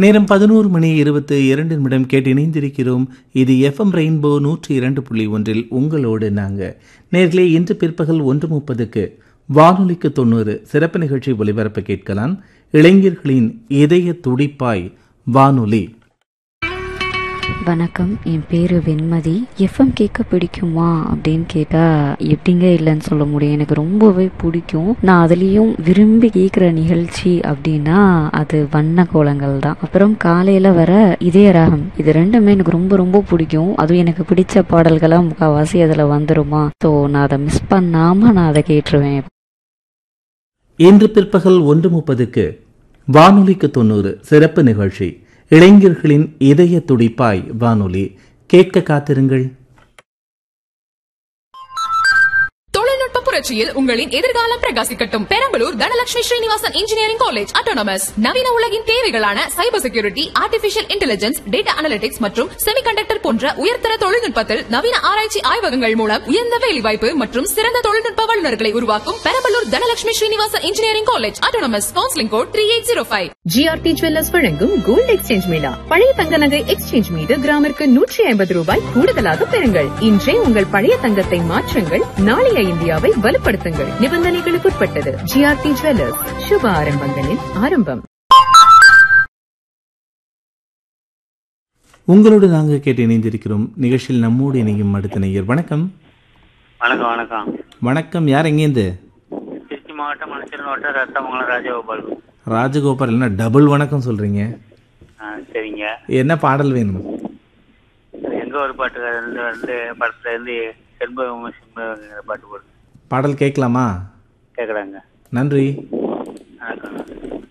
நேரம் பதினோரு மணி இருபத்து இரண்டு நிமிடம் கேட்டு இணைந்திருக்கிறோம் இது எஃப்எம் ரெயின்போ நூற்றி இரண்டு புள்ளி ஒன்றில் உங்களோடு நாங்கள் நேர்களே இன்று பிற்பகல் ஒன்று முப்பதுக்கு வானொலிக்கு தொண்ணூறு சிறப்பு நிகழ்ச்சி ஒலிபரப்ப கேட்கலாம் இளைஞர்களின் இதய துடிப்பாய் வானொலி வணக்கம் என் பேரு வெண்மதி எஃப்எம் கேட்க பிடிக்குமா அப்படின்னு கேட்டா எப்படிங்க இல்லைன்னு சொல்ல முடியும் எனக்கு ரொம்பவே பிடிக்கும் நான் அதுலேயும் விரும்பி கேட்குற நிகழ்ச்சி அப்படின்னா அது வண்ண கோலங்கள் தான் அப்புறம் காலையில வர இதய ராகம் இது ரெண்டுமே எனக்கு ரொம்ப ரொம்ப பிடிக்கும் அதுவும் எனக்கு பிடிச்ச பாடல்களாக முக்கால்வாசி அதில் வந்துருமா ஸோ நான் அதை மிஸ் பண்ணாம நான் அதை கேட்டுருவேன் இன்று பிற்பகல் ஒன்று முப்பதுக்கு வானொலிக்கு தொண்ணூறு சிறப்பு நிகழ்ச்சி இளைஞர்களின் இதய துடிப்பாய் வானொலி கேட்க காத்திருங்கள் தொழில்நுட்ப புரட்சியில் உங்களின் எதிர்காலம் பிரகாசிக்கட்டும் Perambalur Dhanalakshmi Srinivasan engineering college autonomous நவீன உலகின் தேவைகளான cyber security artificial intelligence data analytics மற்றும் செமிகண்டக்டர் போன்ற உயர்தர தொழில்நுட்பத்தில் நவீன ஆராய்ச்சி ஆய்வகங்கள் மூலம் உயர்ந்த வேலைவாய்ப்பு மற்றும் சிறந்த தொழில்நுட்ப வல்லுநர்களை உருவாக்கும் Perambalur Dhanalakshmi Srinivasan engineering college autonomous counselling code three eight zero five GRT jewellers வழங்கும் கோல்டு எக்ஸ்சேஞ்ச் மேளா பழைய தங்க நகை எக்ஸ்சேஞ்ச் மீது கிராமிற்கு நூற்றி ஐம்பது ரூபாய் கூடுதலாக பெறுங்கள் இன்றே உங்கள் பழைய தங்கத்தை மாற்றுங்கள் நாளைய இந்தியாவை வலுப்படுத்துங்கள் நிபந்தனைகளுக்குட்பட்டது ஜிஆர்டி ஜுவல்லர்ஸ் சுப ஆரம்பங்களின் ஆரம்பம் உங்களோடு நாங்கள் கேட்டு இணைந்திருக்கிறோம் நிகழ்ச்சியில் நம்மோடு இணையும் அடுத்த நேயர் வணக்கம் வணக்கம் வணக்கம் வணக்கம் யார் எங்கேருந்து திருச்சி மாவட்டம் மணச்சல் மாவட்டம் ரத்தமங்கலம் ராஜகோபால் ராஜகோபால் என்ன டபுள் வணக்கம் சொல்றீங்க ஆ சரிங்க என்ன பாடல் வேணும் எங்க ஒரு பாட்டு இருந்து வந்து படத்துல இருந்து செண்பகம் செண்பகங்கிற பாட்டு போடுங்க பாடல் கேட்கலாமா கேட்குறாங்க நன்றி வணக்கம்